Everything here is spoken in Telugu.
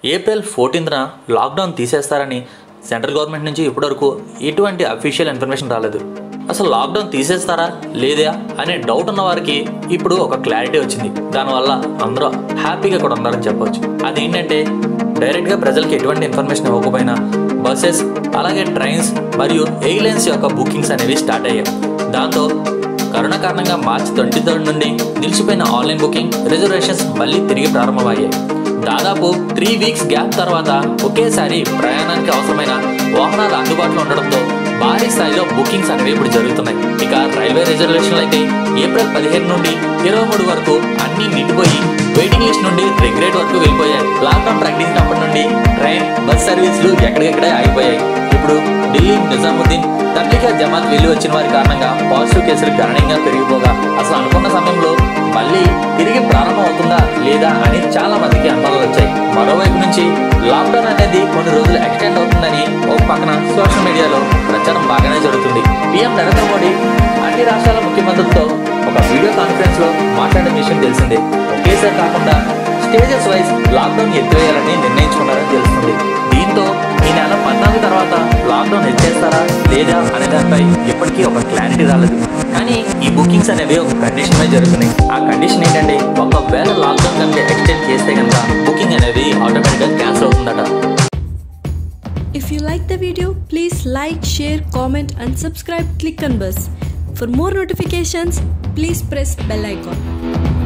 ఏప్రిల్ ఫోర్టీన్త్న లాక్డౌన్ తీసేస్తారని సెంట్రల్ గవర్నమెంట్ నుంచి ఇప్పటివరకు ఎటువంటి అఫీషియల్ ఇన్ఫర్మేషన్ రాలేదు అసలు లాక్డౌన్ తీసేస్తారా లేదా అనే డౌట్ ఉన్న వారికి ఇప్పుడు ఒక క్లారిటీ వచ్చింది దానివల్ల అందరూ హ్యాపీగా కూడా ఉన్నారని చెప్పవచ్చు అదేంటంటే డైరెక్ట్గా ప్రజలకు ఎటువంటి ఇన్ఫర్మేషన్ ఇవ్వకపోయినా బస్సెస్ అలాగే ట్రైన్స్ మరియు ఎయిర్లైన్స్ యొక్క బుకింగ్స్ అనేవి స్టార్ట్ అయ్యాయి దాంతో కరోనా కారణంగా మార్చి ట్వంటీ థర్డ్ నుండి నిలిచిపోయిన ఆన్లైన్ బుకింగ్ రిజర్వేషన్స్ మళ్ళీ తిరిగి ప్రారంభమయ్యాయి దాదాపు త్రీ వీక్స్ గ్యాప్ తర్వాత ఒకేసారి ప్రయాణానికి అవసరమైన వాహనాలు అందుబాటులో ఉండడంతో భారీ స్థాయిలో బుకింగ్స్ అనేవి ఇప్పుడు జరుగుతున్నాయి ఇక రైల్వే రిజర్వేషన్లు అయితే ఏప్రిల్ పదిహేను నుండి ఇరవై మూడు వరకు అన్ని నిండిపోయి వెయిటింగ్ లిస్ట్ నుండి రెగ్యులేట్ వరకు వెళ్ళిపోయాయి లాక్డౌన్ ప్రకటించినప్పటి నుండి ట్రైన్ బస్ సర్వీసులు ఎక్కడికెక్కడే ఆగిపోయాయి ఇప్పుడు ఢిల్లీ నిజాముద్దీన్ తబ్లిగా జమాత్ వెళ్ళి వచ్చిన వారి కారణంగా పాజిటివ్ కేసులు గణనీయంగా పెరిగిపోగా అసలు అనుకున్న సమయంలో మళ్ళీ తిరిగి ప్రారంభం అవుతుందా లేదా అని చాలా మందికి అనుమానాలు వచ్చాయి మరోవైపు నుంచి లాక్డౌన్ అనేది కొన్ని రోజులు ఎక్స్టెండ్ అవుతుందని ఒక పక్కన సోషల్ మీడియాలో ప్రచారం బాగానే జరుగుతుంది పీఎం నరేంద్ర మోడీ అన్ని రాష్ట్రాల ముఖ్యమంత్రులతో ఒక వీడియో కాన్ఫరెన్స్ లో మాట్లాడిన విషయం తెలిసిందే ఒకేసారి కాకుండా స్టేజెస్ వైజ్ లాక్డౌన్ ఎత్తివేయాలని నిర్ణయించుకున్నారని తెలుస్తుంది దీంతో ఈ నెల పద్నాలుగు తర్వాత లాక్డౌన్ ఎత్తేస్తారా లేదా అనే దానిపై ఇప్పటికీ ఒక క్లారిటీ రాలేదు కానీ ఈ బుకింగ్స్ అనేవి ఒక కండిషన్ మీద జరుగుతున్నాయి ఆ కండిషన్ ఏంటంటే ఒకవేళ లాక్డౌన్ కనుక ఎక్స్టెండ్ చేస్తే కనుక బుకింగ్ అనేది ఆటోమేటిక్గా క్యాన్సిల్ అవుతుందట If you like the video, please like, share, comment and subscribe click on bus. For more notifications, please press bell icon.